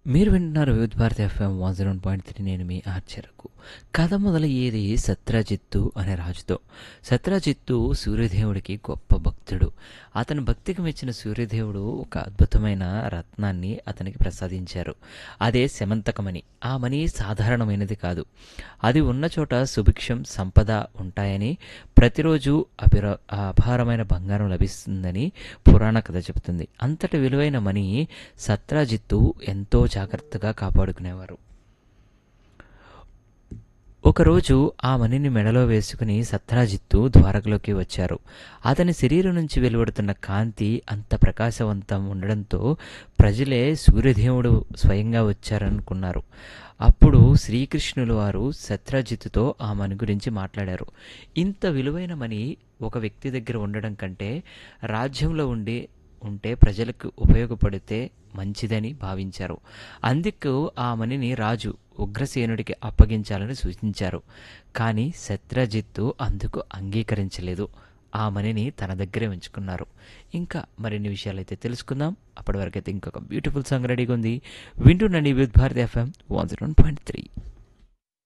మీరు వింటున్నారు Vividh Bharati FM one zero point three నేను మీ ఆర్చరకు కథ మొదలయ్యేది సత్రాజిత్తు అనే రాజుతో సత్రాజిత్తు సూర్యదేవుడికి గొప్ప భక్తుడు అతని భక్తికి మెచ్చిన సూర్యదేవుడు ఒక అద్భుతమైన రత్నాన్ని అతనికి ప్రసాదించారు అదే శమంతకమణి ఆ మణి సాధారణమైనది కాదు అది ఉన్న చోట సుభిక్షం సంపద ఉంటాయని ప్రతిరోజు అపిర అపారమైన బంగారం లభిస్తుందని పురాణ కథ చెబుతుంది అంతటి విలువైన మణి సత్రాజిత్తు ఎంతో జాగ్రత్తగా కాపాడుకునేవారు ఒకరోజు ఆ మణిని మెడలో వేసుకుని సత్రాజిత్తు ద్వారకలోకి వచ్చారు అతని శరీరం నుంచి వెలువడుతున్న కాంతి అంత ప్రకాశవంతం ఉండడంతో ప్రజలే సూర్యదేవుడు స్వయంగా వచ్చారనుకున్నారు అప్పుడు శ్రీకృష్ణులు వారు సత్రాజిత్తుతో ఆ మణి గురించి మాట్లాడారు ఇంత విలువైన మణి ఒక వ్యక్తి దగ్గర ఉండడం కంటే రాజ్యంలో ఉండి ఉంటే ప్రజలకు ఉపయోగపడితే మంచిదని భావించారు అందుకు ఆ మణిని రాజు ఉగ్రసేనుడికి అప్పగించాలని సూచించారు కానీ సత్రజిత్తు అందుకు అంగీకరించలేదు ఆ మణిని తన దగ్గరే ఉంచుకున్నారు ఇంకా మరిన్ని విషయాలైతే తెలుసుకుందాం అప్పటి వరకైతే ఇంకొక బ్యూటిఫుల్ సాంగ్ రెడీగా ఉంది వింటున్నాను with Bharat FM one zero point three